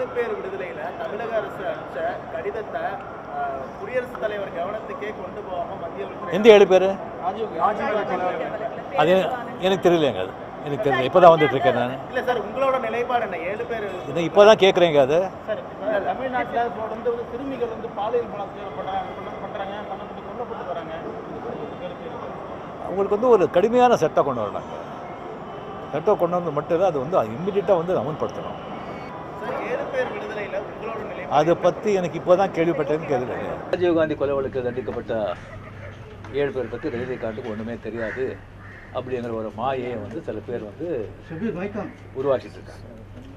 ஏழு பேர் விடுதலையில தமிழக அரசு அனுப்பிச்ச கடிதத்தை அஹ், குடியரசுத் தலைவர் கவனத்துக்கே கொண்டு போகாம மத்திய உள்துறை எந்த ஏழு பேர் ராஜீவ் ராஜீவ் கொலை அது எனக்கு- எனக்கு தெரியலைங்க அது எனக்கு தெரியல இப்போ தான் வந்துட்டு இருக்கேன் நான் இல்ல சார் உங்களோட நிலைப்பாடு என்ன ஏழு பேர் இது இப்போ தான் கேட்குறேங்க அது சார் இப்ப தமிழ்நாட்டுல இப்போ வந்து ஒரு சிறுமிகள் வந்து பாலியல் பலாத்காரம் பண்றாங்க பண்றாங்க பண்ணப்பட்டு கொல்லப்பட்டு வராங்க இது குறித்து உங்க கருத்து என்ன? அவங்களுக்கு வந்து ஒரு கடுமையான சட்டம் கொண்டு வரலாங்க சட்டம் கொண்டு வந்து மட்டும் இல்லை அது வந்து இம்மிடியட்டாக வந்து அமல்படுத்தணும் சார் ஏழு பேர் விடுதலையில உங்களோட நிலைப்பாடு அதை பற்றி எனக்கு இப்போ தான் கேள்விப்பட்டேன்னு கேள்வி ராஜீவ்காந்தி கொலை வழக்கில் தண்டிக்கப்பட்ட ஏழு பேர் பற்றி ரஜினிகாந்துக்கு ஒன்றுமே தெரியாது அப்படிங்கிற ஒரு மாயையை வந்து சில பேர் வந்து உருவாக்கிட்டு இருக்காங்க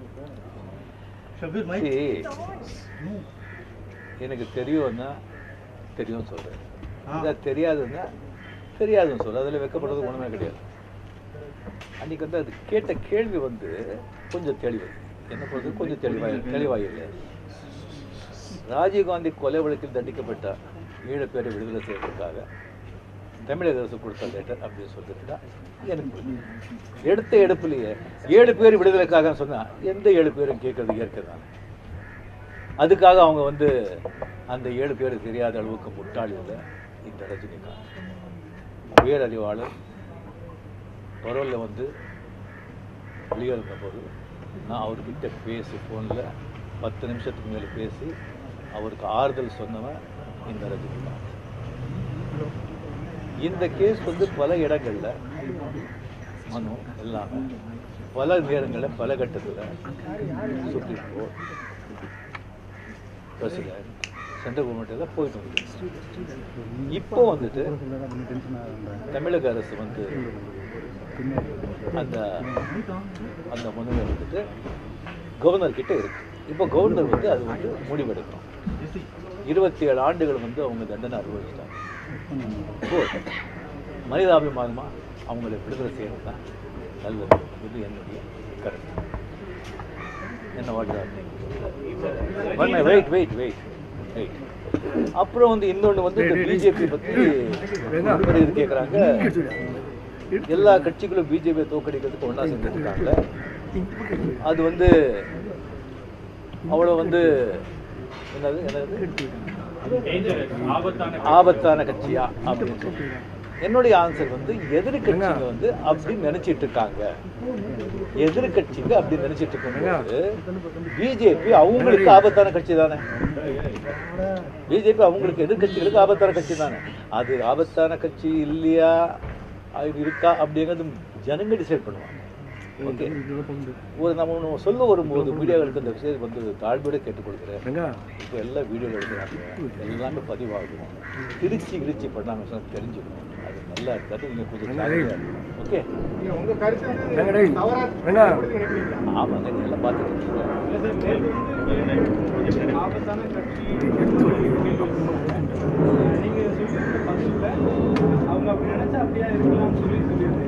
See, எனக்கு தெரியும்னா தெரியும் சொல்கிறேன் இதை தெரியாதுன்னா தெரியாதுன்னு சொல்ல அதில் வைக்கப்படுறது ஒன்றுமே கிடையாது அன்றைக்கி வந்து அது கேட்ட கேள்வி வந்து கொஞ்சம் தெளிவு என்ன பொறுத்து கொஞ்சம் தெளிவாக தெளிவாக இல்லை ராஜீவ்காந்தி கொலை வழக்கில் தண்டிக்கப்பட்ட ஏழு பேரை விடுதலை செய்வதற்காக தமிழக அரசு கொடுத்த லெட்டர் அப்படின்னு சொல்லிட்டு தான் எனக்கு புரியுது. எடுத்த எடுப்புலையே ஏழு பேர் விடுதலைக்காக சொன்னா எந்த ஏழு பேரும் கேட்கறது இயற்கை தான் அதுக்காக அவங்க வந்து அந்த ஏழு பேர் தெரியாத அளவுக்கு முட்டாளி இல்லை இந்த ரஜினிகாந்த் பேரறிவாளர் பரோலில் வந்து வெளியேறின போது நான் அவர்கிட்ட பேசி ஃபோனில் பத்து நிமிஷத்துக்கு மேலே பேசி அவருக்கு ஆறுதல் சொன்னவன் இந்த ரஜினிகாந்த் இந்த கேஸ் வந்து பல இடங்கள்ல மனு எல்லாமே பல நேரங்களில் பல கட்டத்தில் supreme court president central government எல்லாம் போயிட்டு வந்து இப்போ வந்துட்டு தமிழக அரசு வந்து அந்த அந்த மனுவை வந்துட்டு கவர்னர் கிட்ட இருக்கு இப்போ கவர்னர் வந்து அது வந்து முடிவெடுக்கணும் இருபத்தி ஏழு ஆண்டுகள் வந்து அவங்க தண்டனை அனுபவிச்சிட்டாங்க இப்போ மனிதாபிமானமா அவங்களை விடுதலை செய்யறது தான் நல்லது இது என்னுடைய கருத்து என்ன வாட்டுதான் வெயிட் வெயிட் வெயிட் வெயிட் அப்புறம் வந்து இன்னொன்று வந்து இந்த பிஜேபி பற்றி ஒரு இது கேட்குறாங்க எல்லா கட்சிகளும் பிஜேபியை தோக்கடிக்கிறதுக்கு ஒன்றா செஞ்சுருக்காங்க அது வந்து அவ்வளோ வந்து என்னது என்னது ஆபத்தான கட்சியா அப்படின்னு சொல்லி என்னுடைய ஆன்சர் வந்து எதிர்கட்சிங்க வந்து அப்படி நினைச்சிட்டு இருக்காங்க எதிர்கட்சிங்க அப்படி நினைச்சிட்டு இருக்கும்போது பிஜேபி அவங்களுக்கு ஆபத்தான கட்சி தானே பிஜேபி அவங்களுக்கு எதிர்கட்சிகளுக்கு ஆபத்தான கட்சி தானே அது ஆபத்தான கட்சி இல்லையா அது இருக்கா அப்படிங்கிறது ஜனங்க டிசைட் பண்ணுவாங்க ஓகே ஒரு நம்ம ஒண்ணு சொல்ல வரும்போது மீடியாக்களுக்கு இந்த விஷயத்தை வந்து தாழ்மையோட கேட்டுக்கொள்கிறேன் இப்போ எல்லாம் வீடியோ எடுக்கிறாங்க எல்லாமே பதிவாகும் திருச்சி கிருச்சி பண்ணாங்க சொன்னா தெரிஞ்சுக்கணும் அது நல்லா இருக்காது நீங்கள் கொஞ்சம் ஓகே ஆமாங்க நீங்க எல்லாம் பார்த்துட்டு அவங்க அப்படி நினைச்சா அப்படியே இருக்கலாம் சொல்லி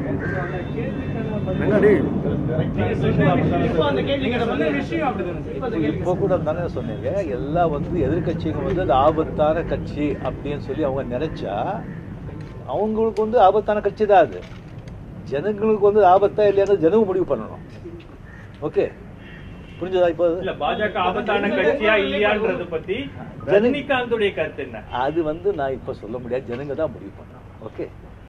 இப்போ கூட தானே சொன்னீங்க எல்லாம் வந்து எதிர்கட்சிங்க வந்து அது ஆபத்தான கட்சி அப்படின்னு சொல்லி அவங்க நினைச்சா அவங்களுக்கு வந்து ஆபத்தான கட்சி தான் அது ஜனங்களுக்கு வந்து ஆபத்தா இல்லையான்னு ஜனங்க முடிவு பண்ணணும் ஓகே புரிஞ்சதா இப்போ அது? இல்ல பாஜக ஆபத்தான கட்சியா இல்லையான்றத பத்தி ரஜினிகாந்துடைய கருத்து என்ன அது வந்து நான் இப்போ சொல்ல முடியாது ஜனங்க தான் முடிவு பண்ணணும் ஓகே